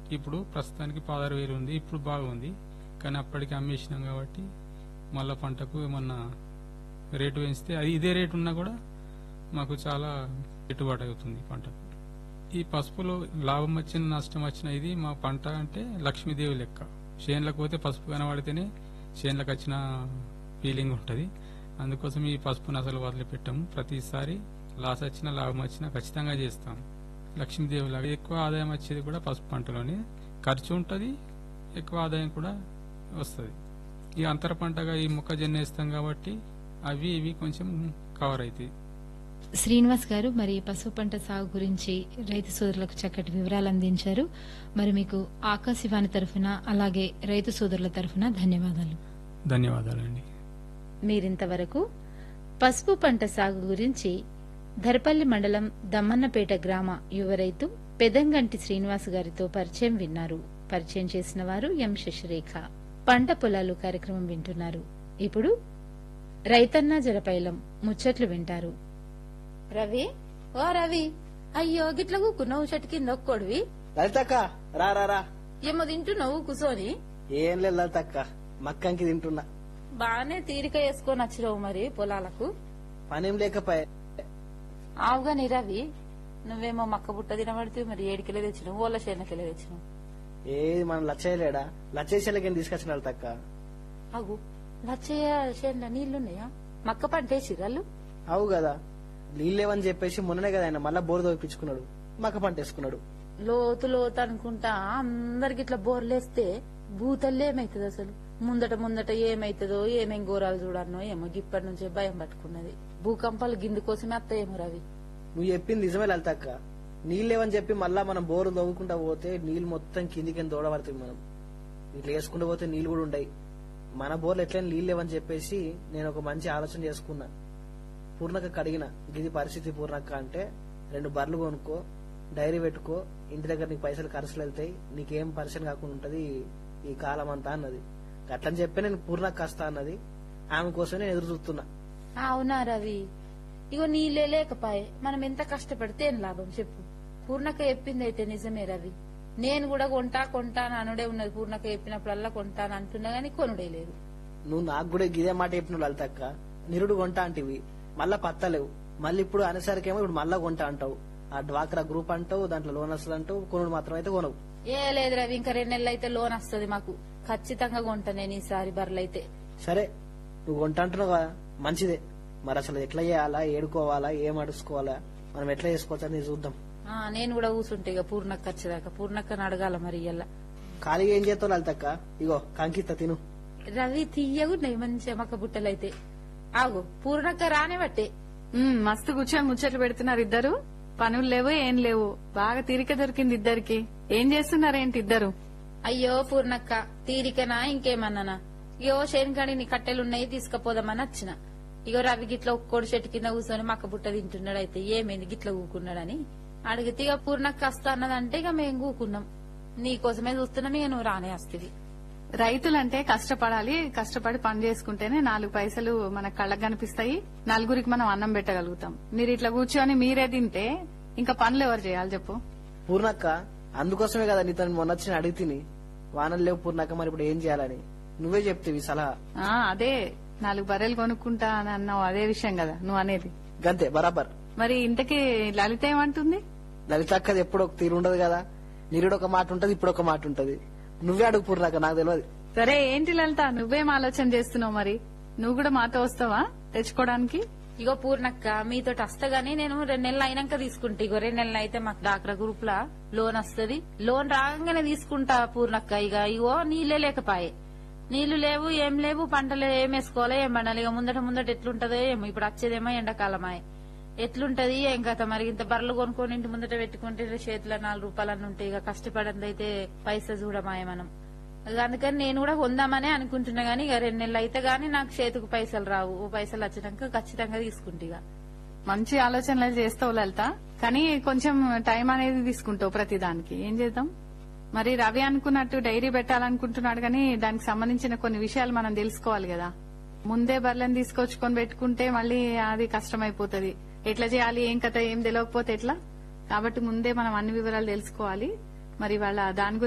ఇప్పుడు ప్రస్తుతానికి పదహారు వేలు ఉంది ఇప్పుడు బాగుంది కానీ అప్పటికి అమ్మేసినాం కాబట్టి మళ్ళా పంటకు ఏమన్నా రేటు పెంచితే అది ఇదే రేటు ఉన్నా కూడా మాకు చాలా గిట్టుబాటు అవుతుంది పంటకు ఈ పసుపులో లాభం వచ్చిన నష్టం వచ్చిన ఇది మా పంట అంటే లక్ష్మీదేవి లెక్క చేనులకు పోతే పసుపు కనబడితేనే చేనులకు వచ్చిన ఫీలింగ్ ఉంటుంది అందుకోసం ఈ పసుపుని అసలు వదిలిపెట్టాము ప్రతిసారి లాస్ వచ్చినా లాభం వచ్చినా ఖచ్చితంగా చేస్తాం లక్ష్మీదేవి లాగా ఎక్కువ ఆదాయం వచ్చేది కూడా పసుపు పంటలోనే ఖర్చు ఉంటుంది ఎక్కువ ఆదాయం కూడా వస్తుంది ఈ అంతర పంటగా ఈ మొక్కజొన్న వేస్తాం కాబట్టి అవి ఇవి కొంచెం కవర్ అవుతాయి శ్రీనివాస్ గారు మరి పసుపు పంట సాగు గురించి రైతు సోదరులకు చక్కటి వివరాలు అందించారు మరి మీకు ఆకాశవాణి తరఫున అలాగే రైతు సోదరుల తరఫున ధన్యవాదాలు ధన్యవాదాలండి మీరింతవరకు పసుపు పంట సాగు గురించి ధరపల్లి మండలం దమ్మన్నపేట గ్రామ యువ రైతు పెదంగంటి శ్రీనివాస్ గారితో పరిచయం విన్నారు పరిచయం చేసిన వారు ఎం శశిరేఖ పంట పొలాలు కార్యక్రమం వింటున్నారు ఇప్పుడు రైతన్న జలపైలం ముచ్చట్లు వింటారు రవి ఓ రవి అయ్యో గిట్ల కూకున్నావు చెట్టు కింద ఒక్కోడివి లలితక్క రా రా రా ఏమో తింటున్నావు కూసోని ఏం లేదు లలితక్క మక్కంకి తింటున్నా బాగానే తీరిక వేసుకొని వచ్చినావు మరి పొలాలకు పనేం లేకపోయే ఆవుగాని రవి నువ్వేమో మక్క బుట్ట తినబడితే మరి ఏడికెళ్ళి తెచ్చినావు ఓళ్ళ చేనకెళ్ళి తెచ్చినావు ఏది మనం లచ్చయ్యలేడా లచ్చేసేలకి తీసుకొచ్చిన లలితక్క అగు లచ్చయ్య చేనులో నీళ్లున్నాయా మక్క పంట వేసిరాళ్ళు అవు కదా నీళ్ళేవని చెప్పేసి మొన్ననే కదా ఆయన మళ్ళా బోరు తోపించుకున్నాడు మక్క పంట వేసుకున్నాడు లోతు లోతు అనుకుంటా అందరికి ఇట్లా బోర్లేస్తే భూతల్లి ఏమైతుంది అసలు ముందట ముందట ఏమైతుందో ఏమేం ఘోరాలు చూడన్నో ఏమో ఇప్పటి నుంచే భయం పట్టుకున్నది భూకంపాలు గిందు కోసమే అత్తయేమో రవి నువ్వు చెప్పింది నిజమే లలితక్క నీళ్ళేవని చెప్పి మళ్ళా మనం బోరు తవ్వుకుంటా పోతే నీళ్ళు మొత్తం కిందికి దూడబడుతుంది మనం ఇట్లా వేసుకుంటూ పోతే నీళ్ళు కూడా ఉండయి మన బోర్లు ఎట్లయినా నీళ్ళు లేవని చెప్పేసి నేను ఒక మంచి ఆలోచన చేసుకున్నా పూర్ణక కడిగిన ఇది పరిస్థితి పూర్ణక్క అంటే రెండు బర్రెలు కొనుక్కో డైరీ పెట్టుకో ఇంటి దగ్గర నీకు పైసలు ఖర్చులు వెళ్తాయి నీకేం పరిచయం కాకుండా ఉంటది ఈ కాలం అంతా అన్నది అట్లని చెప్పి నేను పూర్ణక్క వస్తా అన్నది ఆమె కోసమే నేను ఎదురు చూస్తున్నా అవునా రవి ఇగో నీళ్ళే లేకపాయే మనం ఎంత కష్టపడితే ఏం లాభం చెప్పు పూర్ణక చెప్పింది అయితే నిజమే రవి నేను కూడా కొంటా కొంటా అని అనుడే ఉన్నది పూర్ణక చెప్పినప్పుడల్లా కొంటా అని అంటున్నా గానీ కొనుడే లేదు నువ్వు నాకు కూడా గిదే మాట చెప్పిన లలితక్క నిరుడు కొంటా అంటివి మళ్ళా పత్తలేవు మళ్ళీ ఇప్పుడు అనేసరికేమో ఇప్పుడు మళ్ళా కొంటా అంటావు ఆ డ్వాక్రా గ్రూప్ అంటావు దాంట్లో లోన్ వస్తుంది అంటావు కొనుడు మాత్రం అయితే కొనవు ఏ లేదు రవి ఇంకా రెండు నెలలు అయితే లోన్ వస్తుంది మాకు ఖచ్చితంగా కొంటా నేను ఈసారి బర్రెలైతే సరే నువ్వు కొంటా అంటున్నావు కదా మంచిదే మరి అసలు ఎట్లా చేయాలా ఏడుకోవాలా ఏం అడుసుకోవాలా మనం ఎట్లా చేసుకోవచ్చా అని చూద్దాం ఆ, నేను కూడా కూర్చుంటే ఇక పూర్ణక్క వచ్చేదాకా పూర్ణక్కని అడగాల మరి ఇయ్యాల ఖాళీగా ఏం చేస్తావు లలితక్క ఇగో కంకిత తిను రవి తీయగున్నాయి మంచిగా మక్క బుట్టలైతే ఆగు పూర్ణక్క రానే బట్టే ఉమ్, మస్తు కూర్చొని ముచ్చట్లు పెడుతున్నారు ఇద్దరు పనులు లేవు ఏం లేవు బాగా తీరిక దొరికింది ఇద్దరికి ఏం చేస్తున్నారేంటి ఇద్దరు అయ్యో పూర్ణక్క తీరికనా ఇంకేమన్నానా ఇగో శేనికాడి నీ కట్టెలున్నాయి తీసుకుపోదామని వచ్చిన ఇగో రవి గిట్ల ఒక్కోడు చెట్టు కింద కూర్చొని మక్క బుట్ట తింటున్నాడు అయితే ఏమైంది గిట్ల కూకున్నాడని అడిగితే ఇక పూర్ణక్క వస్తా అన్నదంటే ఇక మేము కూకున్నాం నీకోసమే చూస్తున్నాం ఇక నువ్వు రానే వస్తుంది రైతులంటే కష్టపడాలి కష్టపడి పని చేసుకుంటేనే నాలుగు పైసలు మన కళ్ళకు కనిపిస్తాయి నలుగురికి మనం అన్నం పెట్టగలుగుతాం మీరు ఇట్లా కూర్చొని మీరే తింటే ఇంకా పనులు ఎవరు చేయాలి చెప్పు పూర్ణక్క అందుకోసమే కదా నీతో మొన్న వచ్చి అడిగి తిని వానలు లేవు పూర్ణక్క మరి ఇప్పుడు ఏం చేయాలని నువ్వే చెప్తేవి సలహా ఆ అదే నాలుగు బర్రెలు కొనుక్కుంటా అని అన్నావు అదే విషయం కదా నువ్వు అనేది గంతే బరాబర్ మరి ఇంతకీ లలిత ఏమంటుంది లలితక్కది ఎప్పుడు ఒక తీరు ఉండదు కదా నిరుడు ఒక మాట ఉంటది ఇప్పుడు ఒక మాట ఉంటది నువ్వే అడుగు పూర్ణక్క నాకు తెలియదు సరే ఏంటి లలిత నువ్వేం ఆలోచన చేస్తున్నావు మరి నువ్వు కూడా మాతో వస్తావా తెచ్చుకోవడానికి ఇగో పూర్ణక్క మీతో వస్తగానే నేను రెండు నెలలు అయినాక తీసుకుంటా ఇగో రెండు నెలలు అయితే మాకు డాక్టర్ గ్రూప్ లా లోన్ వస్తది లోన్ రాగానే తీసుకుంటా పూర్ణక్క ఇక ఇగో నీళ్ళే లేకపాయే నీళ్లు లేవు ఏం లేవు పంటలు ఏం వేసుకోవాలి ఏం పండాలి ఇక ముందట ముందట ఎట్లుంటదో ఏమో ఇప్పుడు వచ్చేదేమో ఎండాకాలమాయే ఎట్లుంటది ఏం కథ మరి ఇంత బర్రెలు కొనుక్కొని ఇంటి ముందట పెట్టుకుంటే చేతిలో నాలుగు రూపాయలు అన్నీ ఉంటాయి ఇక కష్టపడింది అయితే పైసా చూడమాయ మనం ఇక అందుకని నేను కూడా కొందామనే అనుకుంటున్నా గానీ ఇక రెండు నెలలు అయితే గానీ నాకు చేతికి పైసలు రావు ఓ పైసలు వచ్చినాక ఖచ్చితంగా తీసుకుంటా ఇక మంచి ఆలోచనలు చేస్తావు లలిత కానీ కొంచెం టైం అనేది తీసుకుంటావు ప్రతి దానికి ఏం చేద్దాం మరి రవి అనుకున్నట్టు డైరీ పెట్టాలనుకుంటున్నాడు కానీ దానికి సంబంధించిన కొన్ని విషయాలు మనం తెలుసుకోవాలి కదా ముందే బర్లను తీసుకొచ్చుకొని పెట్టుకుంటే మళ్ళీ అది కష్టమైపోతది ఎట్లా చేయాలి ఏం కథ ఏం తెలియకపోతే ఎట్లా కాబట్టి ముందే మనం అన్ని వివరాలు తెలుసుకోవాలి మరి వాళ్ళ దాని గురించి